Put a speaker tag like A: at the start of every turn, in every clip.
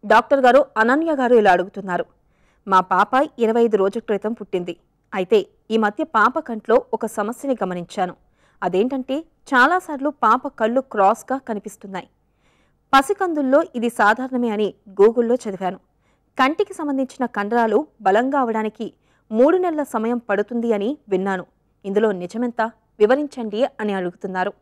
A: doctor గారు అనన్య గారు ఇలా అడుగుతున్నారు మా పాప ఇరవై ఐదు రోజుల క్రితం పుట్టింది అయితే ఈ మధ్య పాప కంట్లో ఒక సమస్యని గమనించాను అదేంటంటే చాలాసార్లు పాప కళ్ళు క్రాస్గా కనిపిస్తున్నాయి పసికందుల్లో ఇది సాధారణమే అని గూగుల్లో చదివాను కంటికి సంబంధించిన కండరాలు బలంగా అవడానికి మూడు నెలల సమయం పడుతుంది అని విన్నాను ఇందులో నిజమెంత వివరించండి అని అడుగుతున్నారు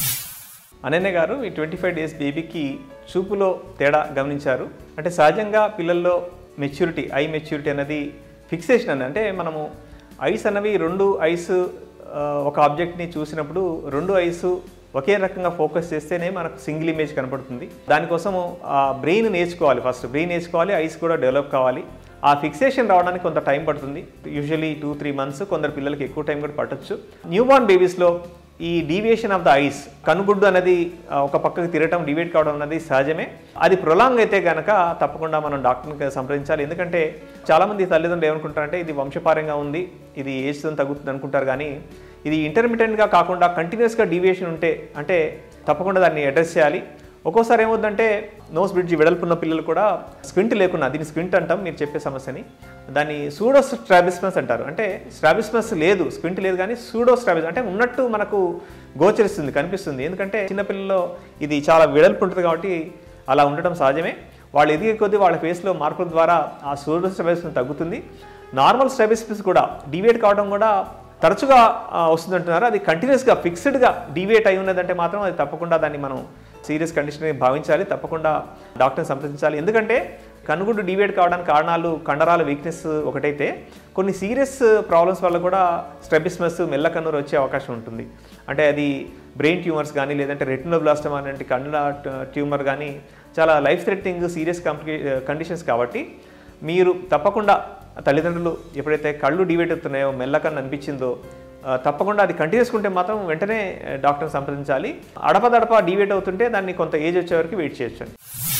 B: అనన్య గారు ఈ ట్వంటీ ఫైవ్ డేస్ బేబీకి చూపులో తేడా గమనించారు అంటే సహజంగా పిల్లల్లో మెచ్యూరిటీ ఐ మెచ్యూరిటీ అనేది ఫిక్సేషన్ అని అంటే మనము ఐస్ అన్నవి రెండు ఐస్ ఆ, ఒక ఆబ్జెక్ట్ని చూసినప్పుడు రెండు ఐస్ ఒకే రకంగా ఫోకస్ చేస్తేనే మనకు సింగిల్ ఇమేజ్ కనపడుతుంది దానికోసము ఆ బ్రెయిన్ నేర్చుకోవాలి ఫస్ట్ బ్రెయిన్ నేర్చుకోవాలి ఐస్ కూడా డెవలప్ కావాలి ఆ ఫిక్సేషన్ రావడానికి కొంత టైం పడుతుంది యూజువలీ టూ త్రీ మంత్స్ కొందరు పిల్లలకి ఎక్కువ టైం కూడా పట్టొచ్చు న్యూ బార్న్ బేబీస్లో ఈ డీవియేషన్ ఆఫ్ ద ఐస్ కనుగుడ్డు అనేది ఆ, ఒక పక్కకి తిరగటం డివేట్ కావడం అనేది సహజమే అది ప్రొలాంగ్ అయితే కనుక తప్పకుండా మనం డాక్టర్ని సంప్రదించాలి ఎందుకంటే చాలామంది తల్లిదండ్రులు ఏమనుకుంటారంటే ఇది వంశపారంగా ఉంది ఇది ఏజ్తో తగ్గుతుంది అనుకుంటారు కానీ ఇది ఇంటర్మీడియట్గా కాకుండా కంటిన్యూస్గా డీవియేషన్ ఉంటే అంటే తప్పకుండా దాన్ని అడ్రస్ చేయాలి ఒక్కోసారి ఏమవుతుందంటే నోస్ బ్రిడ్జ్ వెడల్పున్న పిల్లలు కూడా స్క్వింట్ లేకున్నా దీన్ని స్క్వింట్ అంటాం మీరు చెప్పే సమస్యని దాన్ని సూడో స్ట్రాబిస్మస్ అంటారు అంటే స్ట్రాబిస్మస్ లేదు స్క్వింట్ లేదు కానీ సూడో స్ట్రాబిస్ అంటే ఉన్నట్టు మనకు గోచరిస్తుంది కనిపిస్తుంది ఎందుకంటే చిన్నపిల్లల్లో ఇది చాలా వెడల్పు ఉంటుంది కాబట్టి అలా ఉండటం సహజమే వాళ్ళు ఎదిగే కొద్దీ వాళ్ళ ఫేస్లో మార్పుల ద్వారా ఆ సూడో స్ట్రాబిస్మస్ తగ్గుతుంది నార్మల్ స్ట్రాబిస్మస్ కూడా డివేట్ కావడం కూడా తరచుగా ఆ, వస్తుందంటున్నారు అది కంటిన్యూస్గా ఫిక్స్డ్గా డివేట్ అయి ఉన్నదంటే మాత్రం అది తప్పకుండా దాన్ని మనం సీరియస్ కండిషన్ భావించాలి తప్పకుండా డాక్టర్ని సంప్రదించాలి ఎందుకంటే కనుగుడ్డు డివేట్ కావడానికి కారణాలు కండరాల వీక్నెస్ ఒకటైతే కొన్ని సీరియస్ ప్రాబ్లమ్స్ వల్ల కూడా స్ట్రెబిస్మస్ మెల్ల కన్నురు వచ్చే అవకాశం ఉంటుంది అంటే అది బ్రెయిన్ ట్యూమర్స్ కానీ లేదంటే రెటినోబ్లాస్టమ్ అనేటి కన్నుల ట్యూమర్ కానీ చాలా life threatening serious complicated conditions కాబట్టి మీరు తప్పకుండా తల్లిదండ్రులు ఎప్పుడైతే కళ్ళు డివేట్ అవుతున్నాయో మెల్లకన్ను అనిపించిందో ఆ, తప్పకుండా అది కంటిన్యూస్ ఉంటే మాత్రం వెంటనే డాక్టర్ని సంప్రదించాలి అడపదడప డివేట్ అవుతుంటే దాన్ని కొంత ఏజ్ వచ్చే వరకు వెయిట్ చేయొచ్చు